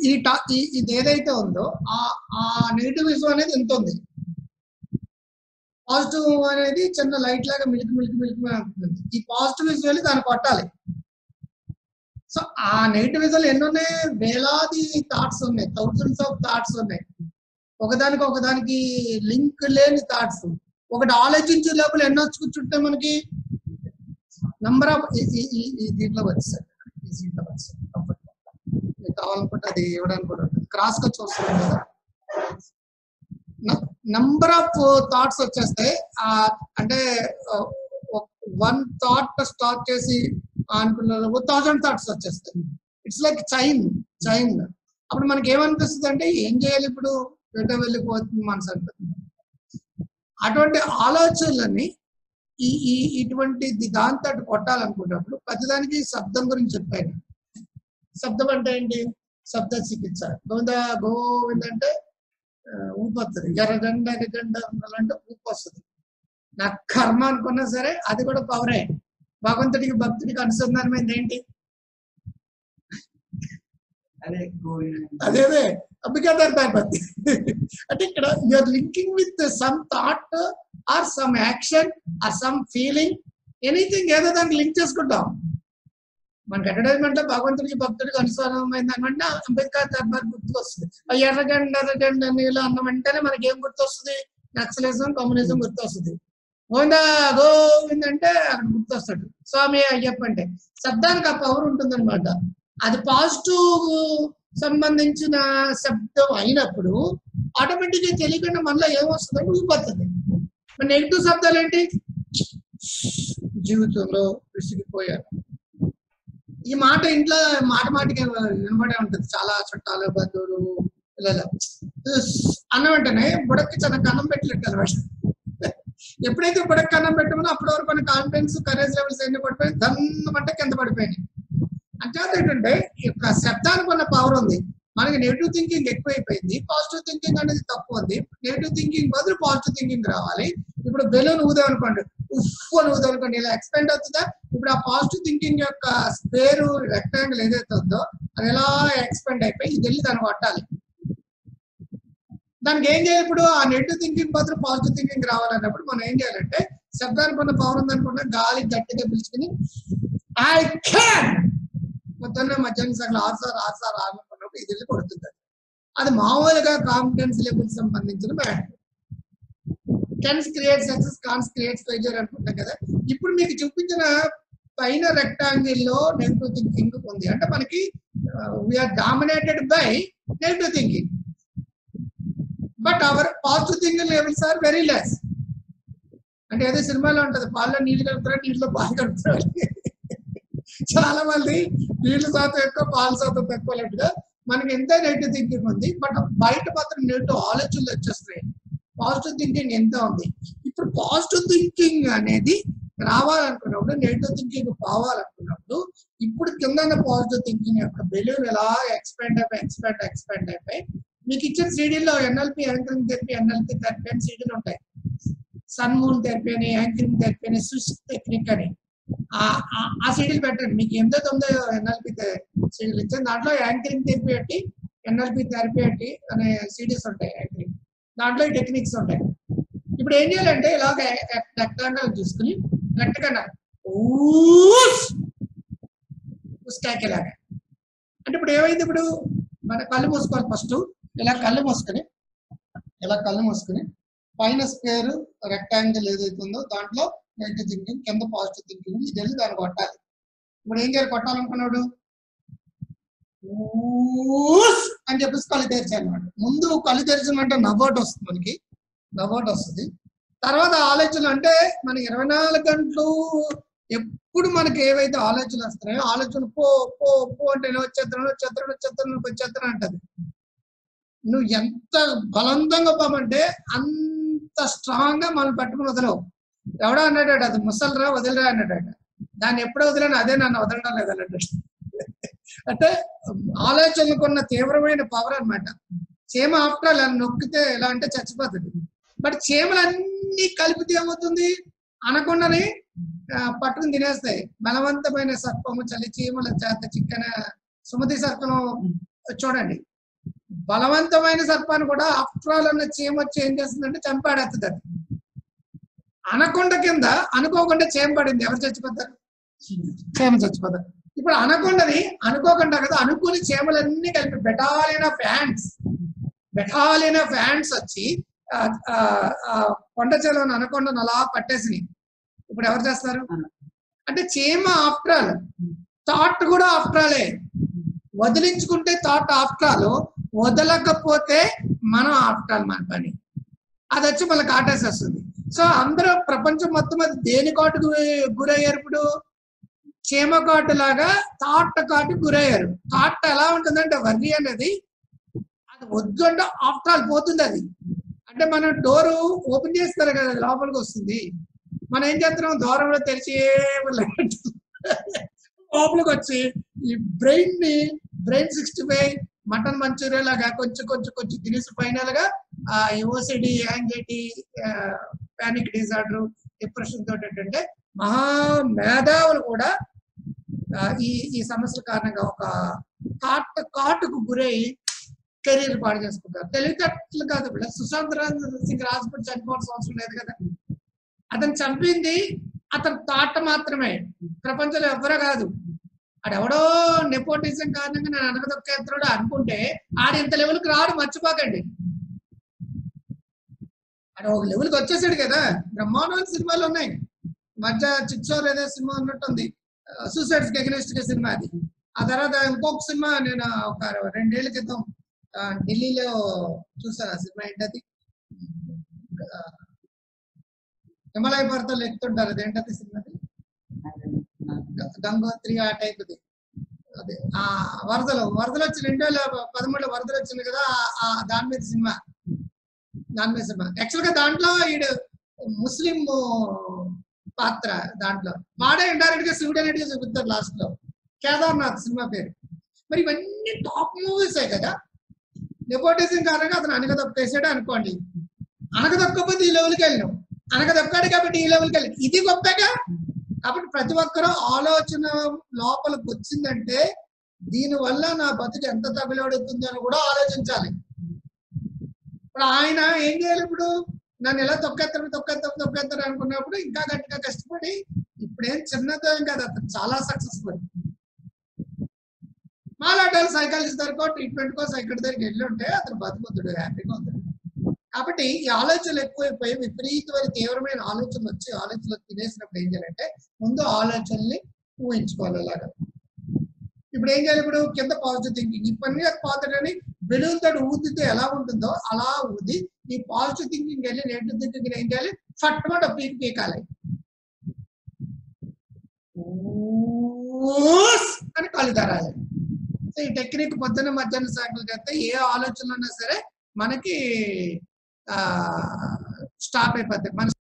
ఈ టా ఈ- ఇది ఏదైతే ఉందో ఆ ఆ నెగిటివ్ విజువల్ అనేది ఎంత ఉంది పాజిటివ్ అనేది చిన్న లైట్ లాగా మిల్క్ మిల్క్ మిల్క్ ఉంటుంది ఈ పాజిటివ్ విజువల్ దాన్ని కొట్టాలి సో ఆ నెగిటివ్ విజువల్ ఎన్ని ఉన్నాయి వేలాది థాట్స్ ఉన్నాయి థౌసండ్స్ ఆఫ్ థాట్స్ ఉన్నాయి ఒకదానికి ఒకదానికి లింక్ లేని థాట్స్ ఒకటి ఆలోచించే లోపల ఎన్ని వచ్చి కూర్చుంటాయి మనకి నంబర్ ఆఫ్ దీంట్లో వచ్చేసాయి ఈ దీంట్లో వచ్చేసాయి కంఫర్ట్ మీకు కావాలనుకుంటే అది ఇవ్వడానికి కూడా ఉంటుంది క్రాస్ గా చూస్తున్నాం కదా నంబర్ ఆఫ్ థాట్స్ వచ్చేస్తాయి ఆ, అంటే వన్ థాట్ స్టార్ట్ చేసి అనుకున్న థౌసండ్ థాట్స్ వచ్చేస్తాయి ఇట్స్ లైక్ చైన్ చైన్ అప్పుడు మనకి ఏమనిపిస్తుంది అంటే ఏం చేయాలి ఇప్పుడు ఎటో వెళ్ళిపోతుంది మనసు అనిపిస్తుంది అటువంటి ఆలోచనలని ఈ ఈ ఇటువంటి దాంతో కొట్టాలనుకున్నప్పుడు ప్రతిదానికి శబ్దం గురించి చెప్పాను శబ్దం అంటే ఏంటి శబ్ద చికిత్స గోవింద గోవింద అంటే ఆ, ఊపు వస్తుంది ఎర్రగండ ఎర్రగండ అంటే ఊపు వస్తుంది నా కర్మ అనుకున్నా సరే అది కూడా పవరే భగవంతుడికి భక్తుడికి అనుసంధానమైంది ఏంటి అదే గోవింద అదేదే బికాదర్ భక్తి అంటే ఇక్కడ you are linking with some thought or some action or some feeling anything ఏదో దానికి లింక్ చేసుకుంటాం మనకి అడ్వర్టైజ్మెంట్ లో భగవంతుడికి భక్తుడికి అనుసరణమైంది అనమంటే అంబేద్కర్ దర్బార్ గుర్తుకు వస్తుంది ఆ ఎర్రగండ ఎర్రగండ నీళ్ళు అన్న వెంటనే మనకి ఏం గుర్తొస్తుంది నక్సలిజం కమ్యూనిజం గుర్తొస్తుంది గోవింద గోవింద్ అంటే అక్కడ గుర్తొస్తాడు స్వామి అయ్యప్ప అంటే శబ్దానికి ఆ పవర్ ఉంటుందన్నమాట అది పాజిటివ్ సంబంధించిన శబ్దం అయినప్పుడు ఆటోమేటిక్ గా తెలియకుండా మనలో ఏమొస్తుందంటే ఊపొస్తుంది మరి నెగిటివ్ శబ్దాలు ఏంటి జీవితంలో విసిగిపోయారు ఈ మాట ఇంట్లో మాట మాటకి వినబడే ఉంటుంది చాలా చుట్టాలు బంధువులు పిల్లలు అన్న వెంటనే బుడక్కి చాలా కన్నం పెట్టినట్టు అనమాట ఎప్పుడైతే బుడక్ కన్నం పెట్టమో అప్పటి వరకు మన కాన్ఫిడెన్స్ కరేజ్ లెవెల్స్ ఎన్ని పడిపోయి దన్నమంటే కింద పడిపోయినాయి అంటే ఏంటంటే ఈ యొక్క శబ్దానికి ఉన్న పవర్ ఉంది మనకి నెగిటివ్ థింకింగ్ ఎక్కువైపోయింది పాజిటివ్ థింకింగ్ అనేది తక్కువ ఉంది నెగిటివ్ థింకింగ్ బదులు పాజిటివ్ థింకింగ్ రావాలి ఇప్పుడు బెలూన్ ఊదాం అనుకోండి ఉఫ్ అని ఊదాం అనుకోండి ఇలా ఎక్స్పెండ్ అవుతుందా ఇప్పుడు ఆ పాజిటివ్ థింకింగ్ యొక్క స్పేర్ రెక్టాంగిల్ ఏదైతే ఉందో అది ఎలా ఎక్స్పెండ్ అయిపోయి ఇది వెళ్ళి దాన్ని కొట్టాలి దానికి ఏం చేయాలి ఇప్పుడు ఆ నెగిటివ్ థింకింగ్ బదులు పాజిటివ్ థింకింగ్ రావాలన్నప్పుడు మనం ఏం చేయాలంటే శబ్దానికి ఉన్న పవర్ ఉందనుకున్నా గాలి గట్టిగా పిలుచుకుని ఐ క్యాన్ పొద్దున్న మధ్యాహ్నం సగం ఆరు సార్ ఆరు సార్ ఆరున్నప్పుడు ఇది వెళ్ళి కొడుతుంది అది. అది మామూలుగా కాన్ఫిడెన్స్ లెవెల్ సంబంధించిన matter can create success can create failure అనుకుంటాం కదా ఇప్పుడు మీకు చూపించిన పైన రెక్టాంగిల్ లో నెగిటివ్ థింకింగ్ ఉంది అంటే మనకి we are dominated by negative thinking but our positive thinking levels are very less అంటే ఏదో సినిమాలో ఉంటది పాలలో నీళ్లు కలుపుతారు నీళ్ళలో పాలు కలుపుతారు చాలా మంది నీళ్లు శాతం ఎక్కువ పాల శాతం తక్కువ అన్నట్టుగా మనకి ఎంత నెగిటివ్ థింకింగ్ ఉంది బట్ బయట మాత్రం నెగిటివ్ ఆలోచనలు వచ్చేస్తున్నాయి పాజిటివ్ థింకింగ్ ఎంత ఉంది ఇప్పుడు పాజిటివ్ థింకింగ్ అనేది రావాలనుకున్నప్పుడు నెగిటివ్ థింకింగ్ పోవాలనుకున్నప్పుడు ఇప్పుడు కింద పాజిటివ్ థింకింగ్ యొక్క బెలూన్ ఎలా ఎక్స్పాండ్ అయిపోయి ఎక్స్పాండ్ ఎక్స్పాండ్ అయిపోయి మీకు ఇచ్చిన సీడీలో NLP anchoring therapy NLP therapy అని సీడీలు ఉంటాయి సన్ మూన్ థెరపీ అని యాంకరింగ్ థెరపీ అని స్విచ్ టెక్నిక్ అని ఆ- ఆ- ఆ సీడీలు పెట్టండి మీకు ఎనిమిదో తొమ్మిదో ఎన్ఎల్పి సీడీలు ఇచ్చాను దాంట్లో యాంకరింగ్ థెరపీ పెట్టి ఎన్ఎల్పి థెరపీ పెట్టి అనే సీడీస్ ఉంటాయి యాంకరింగ్ దాంట్లో ఈ టెక్నిక్స్ ఉంటాయి ఇప్పుడు ఏం చేయాలంటే ఇలాగ రెక్టాంగల్ తీసుకుని గట్టిగా నా- ఊస్ ఉస్కాకేలాగా అంటే ఇప్పుడు ఏమైంది ఇప్పుడు మన కళ్ళు మూసుకోవాలి ఫస్ట్ ఇలా కళ్ళు మూసుకొని ఇలా కళ్ళు మూసుకొని పైన స్క్వేర్ రెక్టాంగిల్ ఏదైతే ఉందో దాంట్లో నెగిటివ్ థింకింగ్ కింద పాజిటివ్ థింకింగ్ ఇది వెళ్ళి దాన్ని కొట్టాలి ఇప్పుడు ఏం చేయాలి కొట్టాలనుకున్నాడు ఊస్ అని చెప్పేసి కళ్ళు తెరిచాయి అనమాట ముందు కళ్ళు తెరిచినట్టే నవ్వోట్ వస్తుంది మనకి నవ్వోట్ వస్తుంది తర్వాత ఆలోచనలు అంటే మన ఇరవై నాలుగు గంటలు ఎప్పుడు మనకి ఏవైతే ఆలోచనలు వస్తున్నాయో ఆలోచన పో పో పో అంటే నేను వచ్చేస్తాను వచ్చేస్తాను వచ్చేస్తాను వచ్చేస్తాను అంటది నువ్వు ఎంత బలవంతంగా పోమంటే అంత స్ట్రాంగ్ గా మనం పట్టుకుని వదలవు ఎవడో అన్నాడట అది ముసలిరా వదిలిరా అన్నాడట దాన్ని ఎప్పుడు వదిలేను అదే నన్ను వదలడం లేదు అన్నట్టు అంటే ఆలోచనలకు ఉన్న తీవ్రమైన పవర్ అన్నమాట చీమ ఆఫ్టర్ అలా నొక్కితే ఎలా అంటే చచ్చిపోతుంది బట్ చీమలన్నీ కలిపితే ఏమవుతుంది అనకుండానే ఆ, పట్టుకుని తినేస్తాయి బలవంతమైన సర్పము చలి చీమల చేత చిక్కన సుమతి సర్పం చూడండి బలవంతమైన సర్పాన్ని కూడా ఆఫ్టర్ ఆల్ అన్న చీమ వచ్చి ఏం చేస్తుందంటే చంపాడేస్తుంది అది అనకొండ కింద అనుకోకుండా చీమ పడింది ఎవరు చచ్చిపోతారు చీమ చచ్చిపోతారు ఇప్పుడు అనకొండని అనుకోకుండా కదా అనుకుని చీమలన్నీ కలిపి battalion of fans battalion of fans వచ్చి ఆ, ఆ, ఆ కొండ చెరువును అనకొండను అలా పట్టేసినాయి ఇప్పుడు ఎవరు చేస్తారు అంటే చీమ ఆఫ్టర్ ఆల్ థాట్ కూడా ఆఫ్టర్ ఆలే వదిలించుకుంటే థాట్ ఆఫ్టర్ ఆల్ వదలకపోతే మనం ఆఫ్టర్ ఆల్ మన పని అది వచ్చి మళ్ళీ కాటేసేస్తుంది సో అందరూ ప్రపంచం మొత్తం అది దేని కాటుకు గురయ్యారు ఇప్పుడు చీమ కాటు లాగా థాట్ కాటు గురయ్యారు థాట్ ఎలా ఉంటుందంటే వర్రి అనేది అది వద్దు అంటే ఆఫ్టర్ ఆల్ పోతుంది అది అంటే మనం డోరు ఓపెన్ చేస్తారు కదా అది లోపలికి వస్తుంది మనం ఏం చేస్తున్నాం దూరంలో తెరిచి లోపలికి వచ్చి ఈ బ్రెయిన్ ని brain sixty five mutton manchuria లాగా కొంచెం కొంచెం కొంచెం తినేసి ఫైనల్ గా ఆ OCD anxiety panic disorder depression తోటి ఏంటంటే మహా మేధావులు కూడా ఆ, ఈ ఈ సమస్యల కారణంగా ఒక కాట్ కాటుకు గురై కెరీర్ పాడు చేసుకుంటారు తెలివితేటలు కాదు ఇప్పుడు సుశాంత్ రాజ్ సింగ్ రాజ్పూట్ చనిపోవాల్సిన అవసరం లేదు కదా అతను చంపింది అతని తాట మాత్రమే ప్రపంచంలో ఎవరో కాదు ఆడెవడో నెపోటిజం కారణంగా నేను అనగదొక్కేస్తాడు అనుకుంటే ఆడు ఇంత లెవెల్కి రాడు మర్చిపోకండి ఆడ ఒక లెవెల్కి వచ్చేసాడు కదా బ్రహ్మాండమైన సినిమాలు ఉన్నాయి మధ్య చిచ్చోర్ ఏదో సినిమా ఉన్నట్టుంది సూసైడ్స్ ఎగ్నెస్ట్ సినిమా అది ఆ తర్వాత ఇంకొక సినిమా నేను ఒక రెండేళ్ల క్రితం ఆ, ఢిల్లీలో చూసాను ఆ సినిమా ఏంటది ఆ, హిమాలయ పర్వతాలు ఎక్కుతుంటారు అదేంటది సినిమా అది గ- గంగోత్రి ఆ టైప్ది అదే ఆ వరదలు వరదలు వచ్చి రెండు వేల పదమూడులో వరదలు వచ్చింది కదా ఆ- ఆ దాని మీద సినిమా దాని మీద సినిమా యాక్చువల్ గా దాంట్లో ఈడు ముస్లిం పాత్ర దాంట్లో వాడే ఇండైరెక్ట్ గా శివుడు అనేది చూపిస్తారు లాస్ట్ లో కేదార్నాథ్ సినిమా పేరు మరి ఇవన్నీ టాప్ మూవీస్ కదా నెపోటిజం కారణంగా అతను అనగదొక్కేసాడు అనుకోండి అనగదొక్కపోతే ఈ లెవెల్కి వెళ్ళినాం అనగదొక్కాడు కాబట్టి ఈ లెవెల్కి వెళ్ళి ఇది గొప్పగా కాబట్టి ప్రతి ఒక్కరూ ఆలోచన లోపలికి వచ్చిందంటే దీని వల్ల నా బతుకు ఎంత తగులడుతుంది అని కూడా ఆలోచించాలి ఇప్పుడు ఆయన ఏం చేయాలి ఇప్పుడు నన్ను ఎలా తొక్కేస్తాడు తొక్కేస్తాడు తొక్కేస్తాడు అనుకున్నప్పుడు ఇంకా గట్టిగా కష్టపడి ఇప్పుడేం చిన్నదేం కాదు అతను చాలా సక్సెస్ఫుల్ మాలాటాలు సైకాలజిస్ట్ దగ్గరకో ట్రీట్మెంట్ కో సైకిల్ దగ్గరికి వెళ్ళి ఉంటే అతను బతుకుతాడు హ్యాపీగా ఉంటాడు కాబట్టి ఈ ఆలోచనలు ఎక్కువైపోయి విపరీతమైన తీవ్రమైన ఆలోచనలు వచ్చి ఆలోచనలు తినేసినప్పుడు ఏం చేయాలంటే ముందు ఆలోచనల్ని ఊహించుకోవాలి అలాగా ఇప్పుడు ఏం చేయాలి ఇప్పుడు కింద పాజిటివ్ థింకింగ్ ఈ పని పాజిటివ్ అని బెలూన్ తోటి ఊదితే ఎలా ఉంటుందో అలా ఊది ఈ పాజిటివ్ థింకింగ్ వెళ్ళి నెగిటివ్ థింకింగ్ ఏం చేయాలి ఫట్మట పీక్ పీకాలి ఊస్ అని కళ్ళు తెరాలి సో ఈ టెక్నిక్ పొద్దున్న మధ్యాహ్నం సాయంత్రం చేస్తే ఏ ఆలోచనలు ఉన్నా సరే మనకి స్టాప్ అయిపోతాయి మన